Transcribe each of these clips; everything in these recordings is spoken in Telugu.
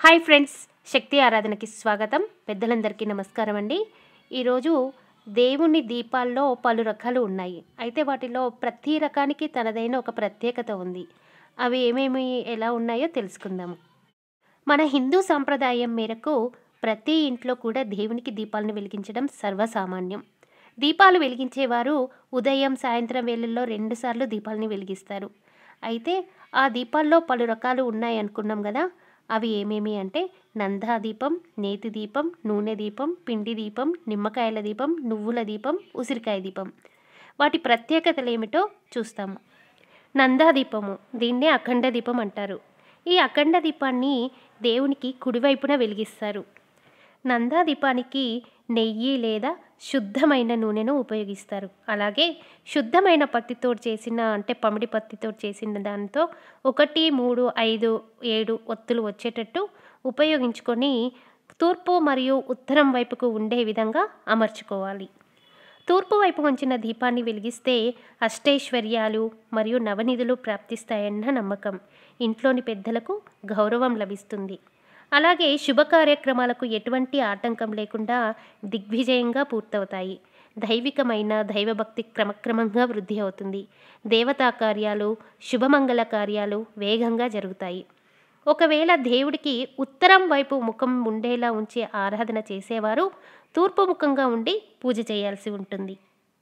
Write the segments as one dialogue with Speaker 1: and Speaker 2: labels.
Speaker 1: హాయ్ ఫ్రెండ్స్ శక్తి ఆరాధనకి స్వాగతం పెద్దలందరికీ నమస్కారం అండి ఈరోజు దేవుని దీపాల్లో పలు రకాలు ఉన్నాయి అయితే వాటిలో ప్రతి రకానికి తనదైన ఒక ప్రత్యేకత ఉంది అవి ఏమేమి ఎలా ఉన్నాయో తెలుసుకుందాము మన హిందూ సాంప్రదాయం మేరకు ప్రతి ఇంట్లో కూడా దేవునికి దీపాలను వెలిగించడం సర్వసామాన్యం దీపాలు వెలిగించేవారు ఉదయం సాయంత్రం వేళల్లో రెండుసార్లు దీపాలని వెలిగిస్తారు అయితే ఆ దీపాల్లో పలు రకాలు ఉన్నాయి అనుకున్నాం కదా అవి ఏమేమి అంటే నందా దీపం నేతి దీపం నూనె దీపం పిండి దీపం నిమ్మకాయల దీపం నువ్వుల దీపం ఉసిరికాయ దీపం వాటి ప్రత్యేకతలు ఏమిటో చూస్తాము నందా దీపము దీన్నే అఖండ దీపం అంటారు ఈ అఖండ దీపాన్ని దేవునికి కుడివైపున వెలిగిస్తారు నందా దీపానికి నెయ్యి లేదా శుద్ధమైన నూనెను ఉపయోగిస్తారు అలాగే శుద్ధమైన పత్తితో చేసిన అంటే పమిడి పత్తితో చేసిన దాంతో ఒకటి మూడు ఐదు ఏడు ఒత్తులు వచ్చేటట్టు ఉపయోగించుకొని తూర్పు మరియు ఉత్తరం వైపుకు ఉండే విధంగా అమర్చుకోవాలి తూర్పు వైపు ఉంచిన దీపాన్ని వెలిగిస్తే అష్టైశ్వర్యాలు మరియు నవనిధులు ప్రాప్తిస్తాయన్న నమ్మకం ఇంట్లోని పెద్దలకు గౌరవం లభిస్తుంది అలాగే శుభ కార్యక్రమాలకు ఎటువంటి ఆటంకం లేకుండా దిగ్విజయంగా పూర్తవుతాయి దైవికమైన దైవభక్తి క్రమక్రమంగా వృద్ధి అవుతుంది దేవతా కార్యాలు శుభమంగళ కార్యాలు వేగంగా జరుగుతాయి ఒకవేళ దేవుడికి ఉత్తరం వైపు ముఖం ఉండేలా ఉంచి ఆరాధన చేసేవారు తూర్పు ముఖంగా ఉండి పూజ చేయాల్సి ఉంటుంది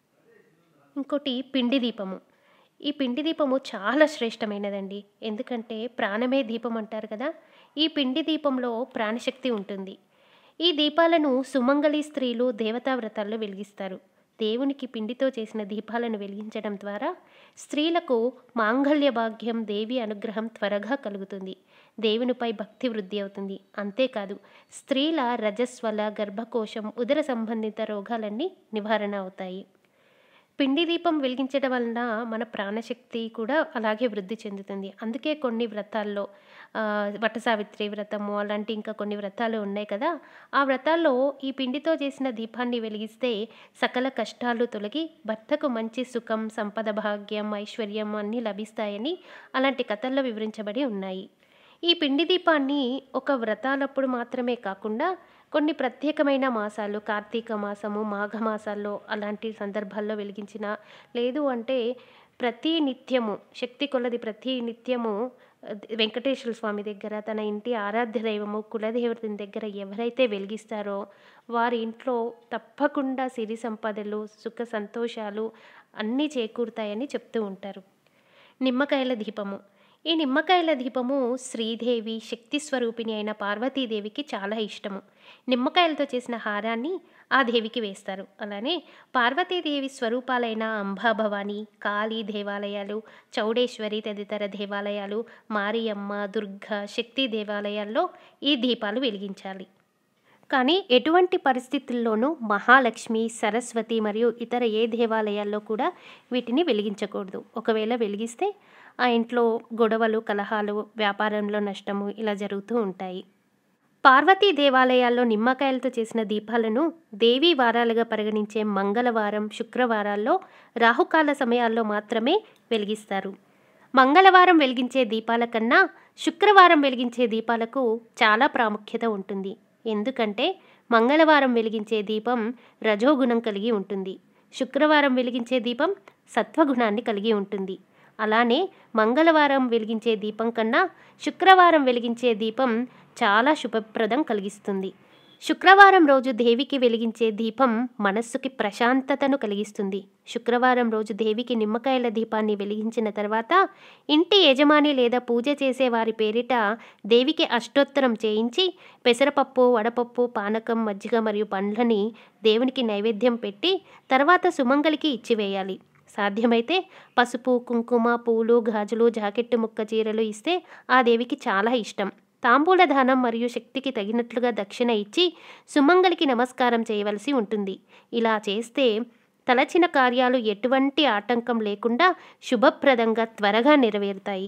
Speaker 1: ఇంకోటి పిండి దీపము ఈ పిండి దీపము చాలా శ్రేష్టమైనదండి ఎందుకంటే ప్రాణమే దీపం అంటారు కదా ఈ పిండి దీపంలో ప్రాణశక్తి ఉంటుంది ఈ దీపాలను సుమంగళి స్త్రీలు దేవతా వ్రతాల్లో వెలిగిస్తారు దేవునికి పిండితో చేసిన దీపాలను వెలిగించడం ద్వారా స్త్రీలకు మాంగళ్య భాగ్యం దేవి అనుగ్రహం త్వరగా కలుగుతుంది దేవునిపై భక్తి వృద్ధి అవుతుంది అంతేకాదు స్త్రీల రజస్వల గర్భకోశం ఉదర సంబంధిత రోగాలన్నీ నివారణ అవుతాయి పిండి దీపం వెలిగించడం వలన మన ప్రాణశక్తి కూడా అలాగే వృద్ధి చెందుతుంది అందుకే కొన్ని వ్రతాల్లో ఆ, వట సావిత్రి వ్రతము అలాంటి ఇంకా కొన్ని వ్రతాలు ఉన్నాయి కదా ఆ వ్రతాల్లో ఈ పిండితో చేసిన దీపాన్ని వెలిగిస్తే సకల కష్టాలు తొలగి భర్తకు మంచి సుఖం సంపద భాగ్యం ఐశ్వర్యం అన్నీ లభిస్తాయని అలాంటి కథల్లో వివరించబడి ఉన్నాయి ఈ పిండి దీపాన్ని ఒక వ్రతాలప్పుడు మాత్రమే కాకుండా కొన్ని ప్రత్యేకమైన మాసాలు కార్తీక మాసము మాఘ మాసాల్లో అలాంటి సందర్భాల్లో వెలిగించిన లేదు అంటే ప్రతి నిత్యము శక్తి కొలది ప్రతి నిత్యము ఆ, వెంకటేశ్వర స్వామి దగ్గర తన ఇంటి ఆరాధ్య దైవము కులదేవతని దగ్గర ఎవరైతే వెలిగిస్తారో వారి ఇంట్లో తప్పకుండా సిరి సంపదలు సుఖ సంతోషాలు అన్నీ చేకూరుతాయని చెప్తూ ఉంటారు నిమ్మకాయల దీపము ఈ నిమ్మకాయల దీపము శ్రీదేవి శక్తి స్వరూపిణి అయిన పార్వతీదేవికి చాలా ఇష్టము నిమ్మకాయలతో చేసిన హారాన్ని ఆ దేవికి వేస్తారు అలానే పార్వతీదేవి స్వరూపాలైన అంబాభవాని కాళీ దేవాలయాలు చౌడేశ్వరి తదితర దేవాలయాలు మారియమ్మ దుర్గ శక్తి దేవాలయాల్లో ఈ దీపాలు వెలిగించాలి కానీ ఎటువంటి పరిస్థితుల్లోనూ మహాలక్ష్మి సరస్వతి మరియు ఇతర ఏ దేవాలయాల్లో కూడా వీటిని వెలిగించకూడదు ఒకవేళ వెలిగిస్తే ఆ ఇంట్లో గొడవలు కలహాలు వ్యాపారంలో నష్టము ఇలా జరుగుతూ ఉంటాయి పార్వతీ దేవాలయాల్లో నిమ్మకాయలతో చేసిన దీపాలను దేవీ వారాలుగా పరిగణించే మంగళవారం శుక్రవారాల్లో రాహుకాల సమయాల్లో మాత్రమే వెలిగిస్తారు మంగళవారం వెలిగించే దీపాల కన్నా శుక్రవారం వెలిగించే దీపాలకు చాలా ప్రాముఖ్యత ఉంటుంది ఎందుకంటే మంగళవారం వెలిగించే దీపం రజోగుణం కలిగి ఉంటుంది శుక్రవారం వెలిగించే దీపం సత్వగుణాన్ని కలిగి ఉంటుంది అలానే మంగళవారం వెలిగించే దీపం కన్నా శుక్రవారం వెలిగించే దీపం చాలా శుభప్రదం కలిగిస్తుంది శుక్రవారం రోజు దేవికి వెలిగించే దీపం మనస్సుకి ప్రశాంతతను కలిగిస్తుంది శుక్రవారం రోజు దేవికి నిమ్మకాయల దీపాన్ని వెలిగించిన తర్వాత ఇంటి యజమాని లేదా పూజ చేసే వారి పేరిట దేవికి అష్టోత్తరం చేయించి పెసరపప్పు వడపప్పు పానకం మజ్జిగ మరియు పండ్లని దేవునికి నైవేద్యం పెట్టి తర్వాత సుమంగలికి ఇచ్చివేయాలి సాధ్యమైతే పసుపు కుంకుమ పూలు గాజులు జాకెట్టు ముక్క చీరలు ఇస్తే ఆ దేవికి చాలా ఇష్టం తాంబూల దానం మరియు శక్తికి తగినట్లుగా దక్షిణ ఇచ్చి సుమంగలికి నమస్కారం చేయవలసి ఉంటుంది ఇలా చేస్తే తలచిన కార్యాలు ఎటువంటి ఆటంకం లేకుండా శుభప్రదంగా త్వరగా నెరవేరుతాయి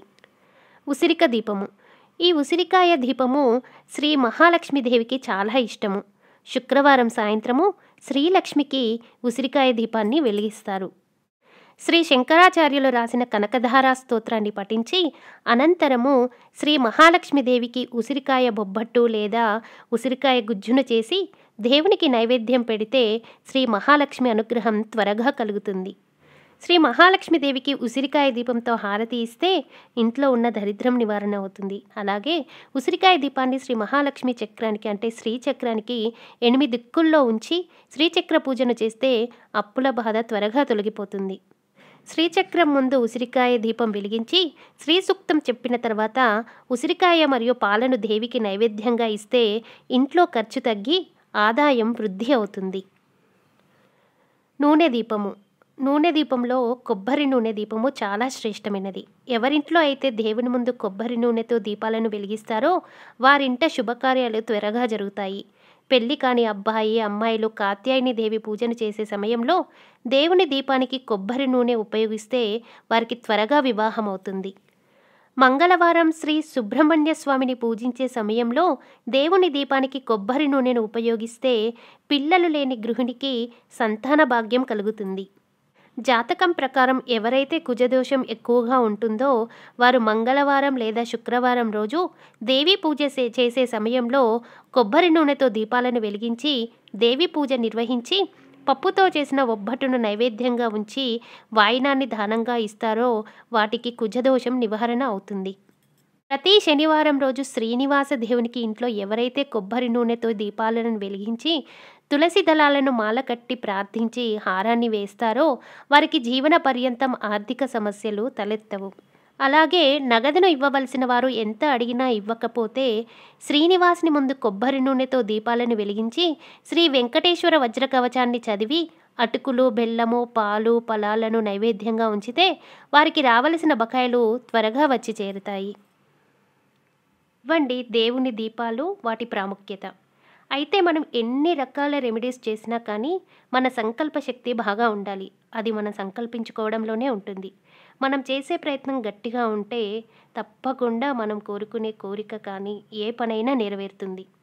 Speaker 1: ఉసిరిక దీపము ఈ ఉసిరికాయ దీపము శ్రీ మహాలక్ష్మీదేవికి చాలా ఇష్టము శుక్రవారం సాయంత్రము శ్రీలక్ష్మికి ఉసిరికాయ దీపాన్ని వెలిగిస్తారు శ్రీ శంకరాచార్యులు రాసిన కనకధారా స్తోత్రాన్ని పఠించి అనంతరము శ్రీ మహాలక్ష్మీదేవికి ఉసిరికాయ బొబ్బట్టు లేదా ఉసిరికాయ గుజ్జును చేసి దేవునికి నైవేద్యం పెడితే శ్రీ మహాలక్ష్మి అనుగ్రహం త్వరగా కలుగుతుంది శ్రీ మహాలక్ష్మీదేవికి ఉసిరికాయ దీపంతో హారతి ఇస్తే ఇంట్లో ఉన్న దరిద్రం నివారణ అవుతుంది అలాగే ఉసిరికాయ దీపాన్ని శ్రీ మహాలక్ష్మి చక్రానికి అంటే శ్రీ చక్రానికి ఎనిమిది దిక్కుల్లో ఉంచి శ్రీచక్ర పూజను చేస్తే అప్పుల బాధ త్వరగా తొలగిపోతుంది శ్రీచక్రం ముందు ఉసిరికాయ దీపం వెలిగించి శ్రీ సూక్తం చెప్పిన తర్వాత ఉసిరికాయ మరియు పాలను దేవికి నైవేద్యంగా ఇస్తే ఇంట్లో ఖర్చు తగ్గి ఆదాయం వృద్ధి అవుతుంది నూనె దీపము నూనె దీపంలో కొబ్బరి నూనె దీపము చాలా శ్రేష్టమైనది ఎవరింట్లో అయితే దేవుని ముందు కొబ్బరి నూనెతో దీపాలను వెలిగిస్తారో వారింట శుభకార్యాలు త్వరగా జరుగుతాయి పెళ్లి కాని అబ్బాయి అమ్మాయిలు కాత్యాయని దేవి పూజను చేసే సమయంలో దేవుని దీపానికి కొబ్బరి నూనె ఉపయోగిస్తే వారికి త్వరగా వివాహం అవుతుంది మంగళవారం శ్రీ సుబ్రహ్మణ్య స్వామిని పూజించే సమయంలో దేవుని దీపానికి కొబ్బరి నూనెను ఉపయోగిస్తే పిల్లలు లేని గృహిణికి సంతాన భాగ్యం కలుగుతుంది జాతకం ప్రకారం ఎవరైతే కుజదోషం ఎక్కువగా ఉంటుందో వారు మంగళవారం లేదా శుక్రవారం రోజు దేవీ పూజ చే- చేసే సమయంలో కొబ్బరి నూనెతో దీపాలను వెలిగించి దేవీ పూజ నిర్వహించి పప్పుతో చేసిన ఒబ్బట్టును నైవేద్యంగా ఉంచి వాయినాన్ని దానంగా ఇస్తారో వాటికి కుజదోషం నివారణ అవుతుంది ప్రతి శనివారం రోజు శ్రీనివాస దేవునికి ఇంట్లో ఎవరైతే కొబ్బరి నూనెతో దీపాలను వెలిగించి తులసి దళాలను మాల కట్టి ప్రార్థించి హారాన్ని వేస్తారో వారికి జీవన పర్యంతం ఆర్థిక సమస్యలు తలెత్తవు అలాగే నగదును ఇవ్వవలసిన వారు ఎంత అడిగినా ఇవ్వకపోతే శ్రీనివాసుని ముందు కొబ్బరి నూనెతో దీపాలను వెలిగించి శ్రీ వెంకటేశ్వర వజ్ర కవచాన్ని చదివి అటుకులు బెల్లము పాలు ఫలాలను నైవేద్యంగా ఉంచితే వారికి రావలసిన బకాయిలు త్వరగా వచ్చి చేరుతాయి ఇవ్వండి దేవుని దీపాలు వాటి ప్రాముఖ్యత అయితే మనం ఎన్ని రకాల రెమెడీస్ చేసినా కానీ మన సంకల్ప శక్తి బాగా ఉండాలి అది మనం సంకల్పించుకోవడంలోనే ఉంటుంది మనం చేసే ప్రయత్నం గట్టిగా ఉంటే తప్పకుండా మనం కోరుకునే కోరిక కానీ ఏ పనైనా నెరవేరుతుంది